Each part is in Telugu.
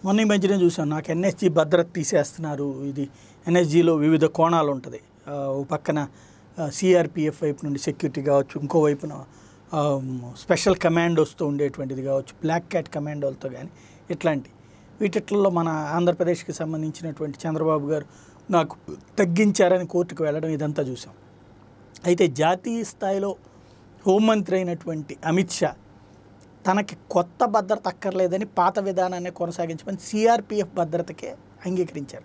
మొన్న ఈ మధ్యనే చూసాను నాకు ఎన్ఎస్జి భద్రత తీసేస్తున్నారు ఇది ఎన్ఎస్జిలో వివిధ కోణాలు ఉంటుంది ఆ, ఓ పక్కన సిఆర్పిఎఫ్ వైపు నుండి సెక్యూరిటీ కావచ్చు ఇంకో వైపున ఆ, స్పెషల్ కమాండోస్తో ఉండేటువంటిది కావచ్చు బ్లాక్ క్యాట్ కమాండోలతో కానీ ఇట్లాంటి వీటిట్లో మన ఆంధ్రప్రదేశ్కి సంబంధించినటువంటి చంద్రబాబు గారు నాకు తగ్గించారని కోర్టుకు వెళ్ళడం ఇదంతా చూసాం అయితే జాతీయ స్థాయిలో హోంమంత్రి అయినటువంటి అమిత్ షా తనకి కొత్త భద్రత అక్కర్లేదని పాత విధానాన్ని కొనసాగించమని సిఆర్పిఎఫ్ భద్రతకే అంగీకరించారు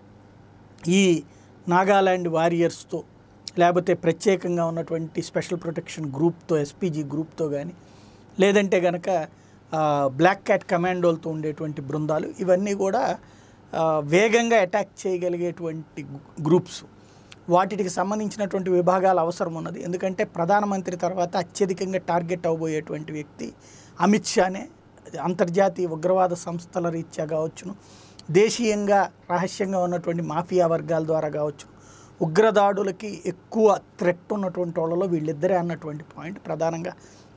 ఈ నాగాలాండ్ వారియర్స్తో లేకపోతే ప్రత్యేకంగా ఉన్నటువంటి స్పెషల్ ప్రొటెక్షన్ గ్రూప్తో ఎస్పీజీ గ్రూప్తో కానీ లేదంటే కనుక బ్లాక్ క్యాట్ కమాండోలతో ఉండేటువంటి బృందాలు ఇవన్నీ కూడా ఆ, వేగంగా అటాక్ చేయగలిగేటువంటి గ్రూప్స్ వాటికి సంబంధించినటువంటి విభాగాలు అవసరం ఉన్నది ఎందుకంటే ప్రధానమంత్రి తర్వాత అత్యధికంగా టార్గెట్ అవబోయేటువంటి వ్యక్తి అమిత్ షానే అంతర్జాతీయ ఉగ్రవాద సంస్థల రీత్యా కావచ్చును దేశీయంగా రహస్యంగా ఉన్నటువంటి మాఫియా వర్గాల ద్వారా కావచ్చు ఉగ్రదాడులకి ఎక్కువ థ్రెట్ ఉన్నటువంటి వాళ్ళలో వీళ్ళిద్దరే అన్నటువంటి పాయింట్ ప్రధానంగా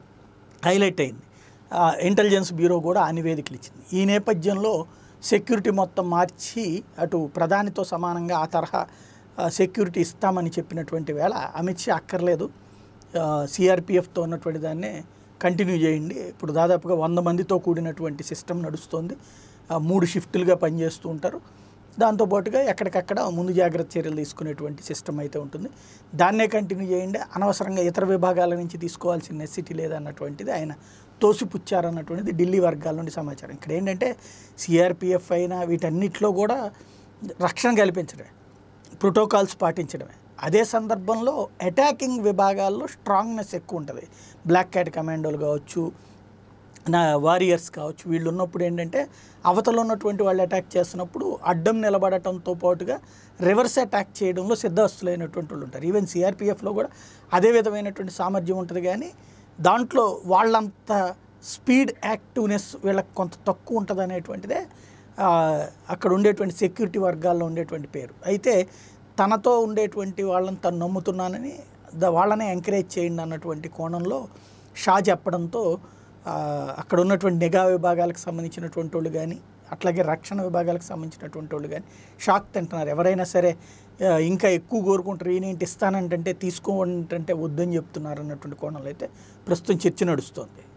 హైలైట్ అయింది ఆ, ఇంటెలిజెన్స్ బ్యూరో కూడా ఆ నివేదికలు ఇచ్చింది ఈ నేపథ్యంలో సెక్యూరిటీ మొత్తం మార్చి అటు ప్రధానితో సమానంగా ఆ తరహా ఆ, సెక్యూరిటీ ఇస్తామని చెప్పినటువంటి వేళ అమిత్ షా అక్కర్లేదు సిఆర్పిఎఫ్తో ఉన్నటువంటి దాన్నే కంటిన్యూ చేయండి ఇప్పుడు దాదాపుగా వంద మందితో కూడినటువంటి సిస్టమ్ నడుస్తుంది ఆ, మూడు షిఫ్టులుగా పనిచేస్తూ ఉంటారు దాంతోపాటుగా ఎక్కడికక్కడ ముందు జాగ్రత్త చర్యలు తీసుకునేటువంటి సిస్టమ్ అయితే ఉంటుంది దాన్నే కంటిన్యూ చేయండి అనవసరంగా ఇతర విభాగాల నుంచి తీసుకోవాల్సిన నెసిటీ లేదన్నటువంటిది ఆయన తోసిపుచ్చారన్నటువంటిది ఢిల్లీ వర్గాల నుండి సమాచారం ఇక్కడ ఏంటంటే సిఆర్పిఎఫ్ అయినా వీటన్నిటిలో కూడా రక్షణ కల్పించడమే ప్రోటోకాల్స్ పాటించడమే అదే సందర్భంలో అటాకింగ్ విభాగాల్లో స్ట్రాంగ్నెస్ ఎక్కువ ఉంటుంది బ్లాక్ క్యాట్ కమాండోలు కావచ్చు నా వారియర్స్ కావచ్చు వీళ్ళు ఉన్నప్పుడు ఏంటంటే అవతల ఉన్నటువంటి వాళ్ళు అటాక్ చేస్తున్నప్పుడు అడ్డం నిలబడటంతో పాటుగా రివర్స్ అటాక్ చేయడంలో సిద్ధస్తులైనటువంటి వాళ్ళు ఉంటారు ఈవెన్ సిఆర్పిఎఫ్లో కూడా అదే విధమైనటువంటి సామర్థ్యం ఉంటుంది కానీ దాంట్లో వాళ్ళంత స్పీడ్ యాక్టివ్నెస్ వీళ్ళకి కొంత తక్కువ ఉంటుంది అనేటువంటిదే ఆ, అక్కడ ఉండేటువంటి సెక్యూరిటీ వర్గాల్లో ఉండేటువంటి పేరు అయితే తనతో ఉండేటువంటి వాళ్ళని తను నమ్ముతున్నానని ద- వాళ్ళనే ఎంకరేజ్ చేయండి అన్నటువంటి కోణంలో షా చెప్పడంతో ఆ, అక్కడ ఉన్నటువంటి నిఘా విభాగాలకు సంబంధించినటువంటి వాళ్ళు కానీ అట్లాగే రక్షణ విభాగాలకు సంబంధించినటువంటి వాళ్ళు కానీ షాక్ తింటున్నారు ఎవరైనా సరే ఆ, ఇంకా ఎక్కువ కోరుకుంటారు ఈయనేంటి ఇస్తానంటే తీసుకోంటే వద్దని చెప్తున్నారు అన్నటువంటి కోణంలో అయితే ప్రస్తుతం చర్చ నడుస్తోంది